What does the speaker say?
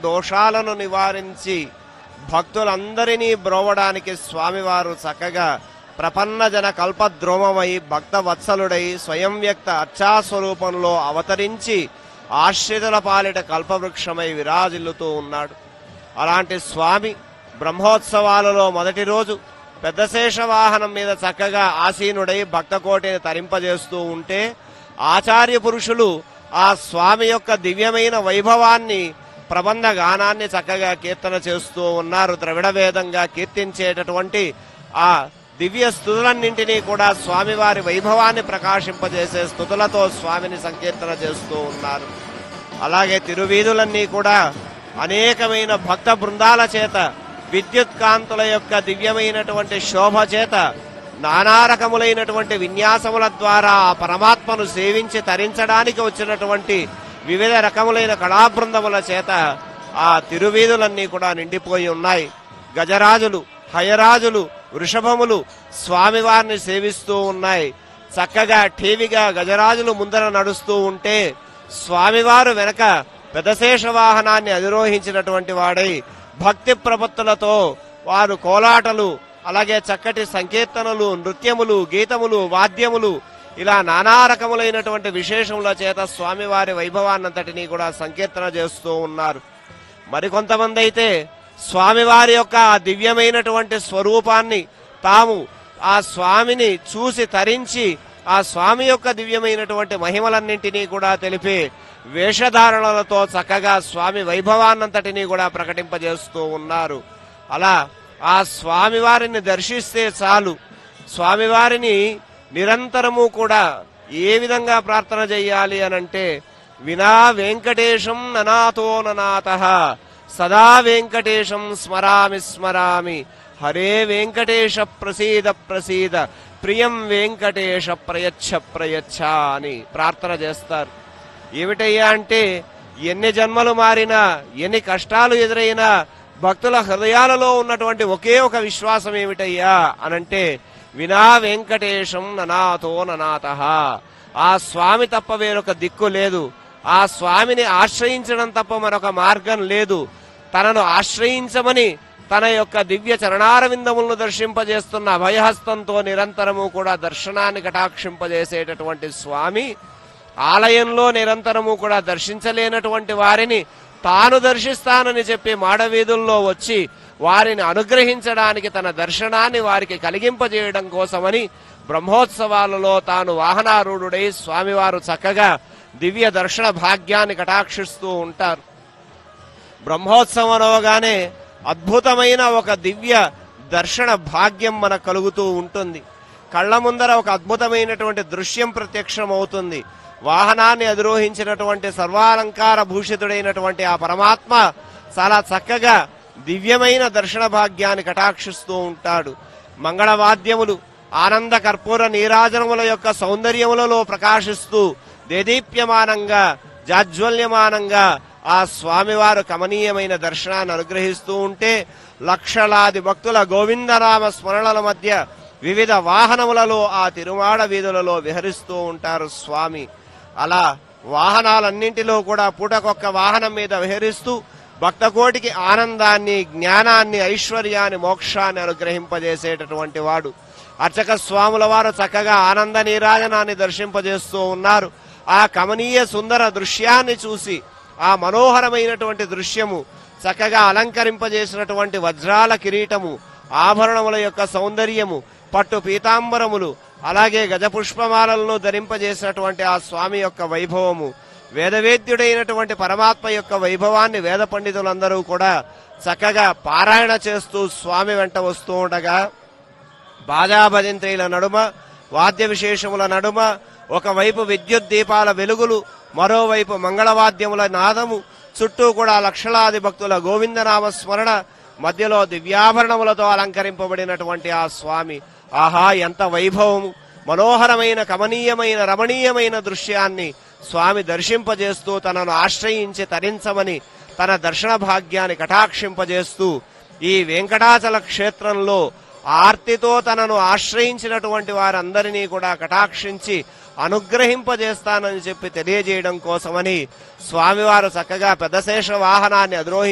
దోషాలను నివారించి భక్తులందరినీ బ్రోవడానికి స్వామివారు చక్కగా ప్రపన్నజన కల్పద్రోమమై భక్తవత్సలుడై స్వయం వ్యక్త అర్చాస్వరూపంలో అవతరించి ఆశ్రితుల పాలిట కల్పవృక్షమై విరాజిల్లుతూ ఉన్నాడు అలాంటి స్వామి బ్రహ్మోత్సవాలలో మొదటి రోజు పెద్దశేష వాహనం మీద చక్కగా ఆసీనుడై భక్తకోటిని తరింపజేస్తూ ఉంటే ఆచార్య పురుషులు ఆ స్వామి యొక్క దివ్యమైన వైభవాన్ని ప్రబంధ గానాన్ని చక్కగా కీర్తన చేస్తూ ఉన్నారు ద్రవిడ వేదంగా కీర్తించేటటువంటి ఆ దివ్య స్థుతులన్నింటినీ కూడా స్వామివారి వైభవాన్ని ప్రకాశింపజేసే స్థుతులతో స్వామిని సంకీర్తన చేస్తూ ఉన్నారు అలాగే తిరువీధులన్నీ కూడా అనేకమైన భక్త బృందాల చేత విద్యుత్ కాంతుల యొక్క దివ్యమైనటువంటి శోభ చేత నానా రకములైనటువంటి విన్యాసముల ద్వారా ఆ పరమాత్మను సేవించి తరించడానికి వచ్చినటువంటి వివిధ రకములైన కళాబృందముల చేత ఆ తిరువీధులన్నీ కూడా నిండిపోయి ఉన్నాయి గజరాజులు హయరాజులు వృషభములు స్వామివారిని సేవిస్తూ ఉన్నాయి చక్కగా ఠీవిగా గజరాజులు ముందర నడుస్తూ ఉంటే స్వామివారు వెనక పెదశేష వాహనాన్ని అధిరోహించినటువంటి వాడై భక్తి ప్రపత్తులతో వారు కోలాటలు అలాగే చక్కటి సంకీర్తనలు నృత్యములు గీతములు వాద్యములు ఇలా నానా రకములైనటువంటి విశేషముల చేత స్వామివారి వైభవాన్నంతటినీ కూడా సంకీర్తన చేస్తూ ఉన్నారు మరికొంతమంది అయితే స్వామివారి యొక్క ఆ దివ్యమైనటువంటి స్వరూపాన్ని తాము ఆ స్వామిని చూసి తరించి ఆ స్వామి యొక్క దివ్యమైనటువంటి మహిమలన్నింటినీ కూడా తెలిపే వేషధారణలతో చక్కగా స్వామి వైభవాన్నంతటినీ కూడా ప్రకటింపజేస్తూ ఉన్నారు అలా ఆ స్వామివారిని దర్శిస్తే చాలు స్వామివారిని నిరంతరము కూడా ఏ విధంగా ప్రార్థన చెయ్యాలి అనంటే వినా వెంకటేశం ననాతో ననాథ సదా వెంకటేశం స్మరామి స్మరామి హరే వెంకటేశ ప్రసీద ప్రసీద ప్రియం వెంకటేశ ప్రయచ్ఛ ప్రయచ్ఛ అని ప్రార్థన చేస్తారు ఏమిటయ్యా అంటే ఎన్ని జన్మలు మారినా ఎన్ని కష్టాలు ఎదురైనా భక్తుల హృదయాలలో ఉన్నటువంటి ఒకే ఒక విశ్వాసం ఏమిటయ్యా అనంటే వినా వెంకటేశం ననాథో ననాథ ఆ స్వామి తప్ప వేరొక దిక్కు లేదు ఆ స్వామిని ఆశ్రయించడం తప్ప మరొక మార్గం లేదు తనను ఆశ్రయించమని తన యొక్క దివ్య చరణారవిందములను దర్శింపజేస్తున్న అభయహస్తంతో నిరంతరము కూడా దర్శనాన్ని కటాక్షింపజేసేటటువంటి స్వామి ఆలయంలో నిరంతరము కూడా దర్శించలేనటువంటి వారిని తాను దర్శిస్తానని చెప్పి మాడవీధుల్లో వచ్చి వారిని అనుగ్రహించడానికి తన దర్శనాన్ని వారికి కలిగింపజేయడం కోసమని బ్రహ్మోత్సవాలలో తాను వాహనారూఢుడై స్వామివారు చక్కగా దివ్య దర్శన భాగ్యాన్ని కటాక్షిస్తూ ఉంటారు బ్రహ్మోత్సవం అనగానే అద్భుతమైన ఒక దివ్య దర్శన భాగ్యం మనకు కలుగుతూ ఉంటుంది కళ్ళ ముందర ఒక అద్భుతమైనటువంటి దృశ్యం ప్రత్యక్షమవుతుంది వాహనాన్ని అధిరోహించినటువంటి సర్వాలంకార భూషితుడైనటువంటి ఆ పరమాత్మ చాలా చక్కగా దివ్యమైన దర్శన భాగ్యాన్ని కటాక్షిస్తూ ఉంటాడు మంగళవాద్యములు ఆనంద కర్పూర నీరాజనముల యొక్క సౌందర్యములలో ప్రకాశిస్తూ దేదీప్యమానంగా జాజ్వల్యమానంగా ఆ స్వామివారు కమనీయమైన దర్శనాన్ని అనుగ్రహిస్తూ ఉంటే లక్షలాది భక్తుల గోవిందరామ స్మరణల మధ్య వివిధ వాహనములలో ఆ తిరుమాడ వీధులలో విహరిస్తూ ఉంటారు స్వామి అలా వాహనాలన్నింటిలో కూడా పూటకొక్క వాహనం మీద విహరిస్తూ భక్తకోటికి ఆనందాన్ని జ్ఞానాన్ని ఐశ్వర్యాన్ని మోక్షాన్ని అనుగ్రహింపజేసేటటువంటి వాడు అర్చక స్వాముల వారు చక్కగా ఆనంద నీరాజనాన్ని దర్శింపజేస్తూ ఉన్నారు ఆ కమనీయ సుందర దృశ్యాన్ని చూసి ఆ మనోహరమైనటువంటి దృశ్యము చక్కగా అలంకరింపజేసినటువంటి వజ్రాల కిరీటము ఆభరణముల యొక్క సౌందర్యము పట్టు పీతాంబరములు అలాగే గజపుష్పమాలను ధరింపజేసినటువంటి ఆ స్వామి యొక్క వైభవము వేదవేద్యుడైనటువంటి పరమాత్మ యొక్క వైభవాన్ని వేద పండితులందరూ కూడా చక్కగా పారాయణ చేస్తూ స్వామి వెంట వస్తూ ఉండగా బాజాభజంత్రీల నడుమ వాద్య విశేషముల నడుమ ఒకవైపు విద్యుత్ దీపాల వెలుగులు మరోవైపు మంగళవాద్యముల నాదము చుట్టూ కూడా లక్షలాది భక్తుల గోవిందనామ స్మరణ మధ్యలో దివ్యాభరణములతో అలంకరింపబడినటువంటి ఆ స్వామి ఆహా ఎంత వైభవము మనోహరమైన కమనీయమైన రమణీయమైన దృశ్యాన్ని స్వామి దర్శింపజేస్తూ తనను ఆశ్రయించి తరించమని తన దర్శన భాగ్యాన్ని కటాక్షింపజేస్తూ ఈ వెంకటాచల క్షేత్రంలో ఆర్తితో తనను ఆశ్రయించినటువంటి వారందరినీ కూడా కటాక్షించి అనుగ్రహింపజేస్తానని చెప్పి తెలియజేయడం కోసమని స్వామివారు చక్కగా పెద్దశేష వాహనాన్ని అధిరోహి